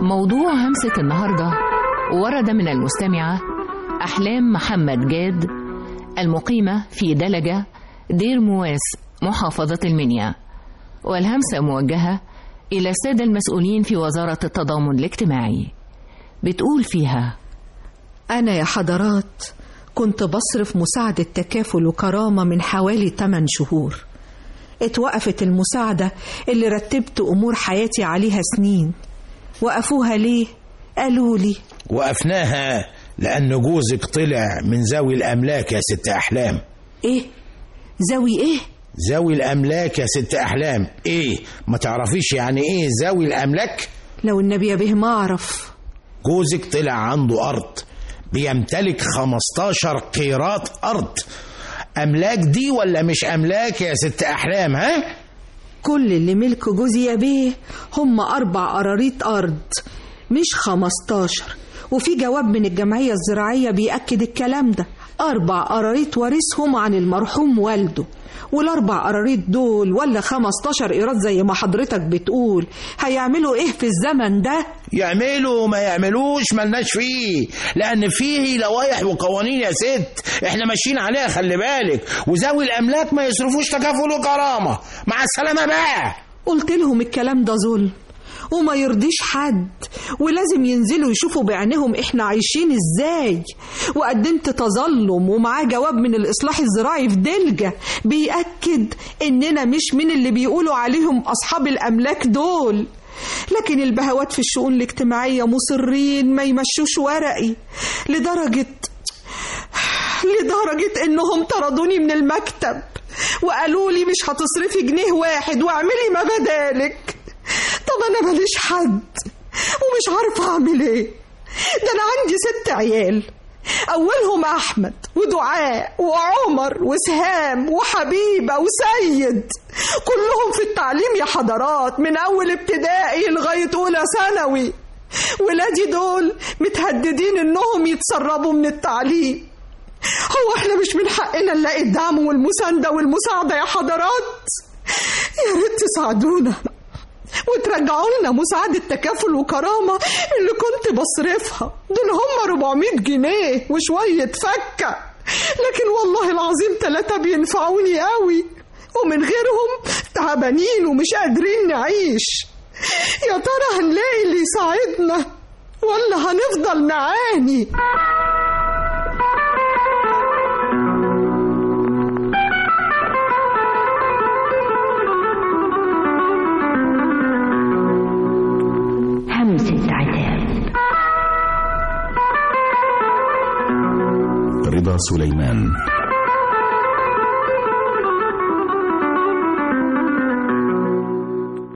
موضوع همسة النهاردة ورد من المستمعة أحلام محمد جاد المقيمة في دلجة دير مواس محافظة المنيا والهمسة موجهة إلى السادة المسؤولين في وزارة التضامن الاجتماعي بتقول فيها أنا يا حضرات كنت بصرف مساعدة تكافل وكرامة من حوالي 8 شهور اتوقفت المساعدة اللي رتبت أمور حياتي عليها سنين وقفوها ليه؟ قالوا لي وقفناها لأن جوزك طلع من ذوي الأملاك يا ست أحلام إيه؟ ذوي إيه؟ ذوي الأملاك يا ست أحلام إيه ما تعرفيش يعني إيه ذوي الأملاك لو النبي يا به ما أعرف جوزك طلع عنده أرض بيمتلك 15 قيراط أرض أملاك دي ولا مش أملاك يا ست أحلام ها؟ كل اللي ملك جوزي يا بيه هم أربع قراريط أرض مش خمستاشر وفي جواب من الجمعية الزراعية بيأكد الكلام ده أربع قراريط وارثهم عن المرحوم والده والأربع قراريط دول ولا خمستاشر إيراد زي ما حضرتك بتقول هيعملوا إيه في الزمن ده؟ يعملوا ما يعملوش ملناش فيه لأن فيه لوائح وقوانين يا ست احنا ماشيين عليها خلي بالك وذوي الأملاك ما يصرفوش تكافل وكرامة مع السلامة بقى قلت لهم الكلام ده ظلم وما يرضيش حد ولازم ينزلوا يشوفوا بعينهم احنا عايشين ازاي وقدمت تظلم ومعاه جواب من الاصلاح الزراعي في دلجة بيأكد اننا مش من اللي بيقولوا عليهم اصحاب الاملاك دول لكن البهوات في الشؤون الاجتماعية مصرين ما يمشوش ورقي لدرجة لدرجة انهم طردوني من المكتب وقالوا لي مش هتصرفي جنيه واحد واعملي ما بدالك طب انا ماليش حد ومش عارفه اعمل ايه ده انا عندي ست عيال اولهم احمد ودعاء وعمر وسهام وحبيبه وسيد كلهم في التعليم يا حضرات من اول ابتدائي لغايه اولى ثانوي ولادي دول متهددين انهم يتسربوا من التعليم هو احنا مش من حقنا نلاقي الدعم والمسانده والمساعده يا حضرات يا ريت تساعدونا وترجعوا لنا مساعدة تكافل وكرامة اللي كنت بصرفها دول هم 400 جنيه وشوية فكة لكن والله العظيم ثلاثة بينفعوني قوي ومن غيرهم تعبانين ومش قادرين نعيش يا ترى هنلاقي اللي يساعدنا ولا هنفضل نعاني همسة عتاب رضا سليمان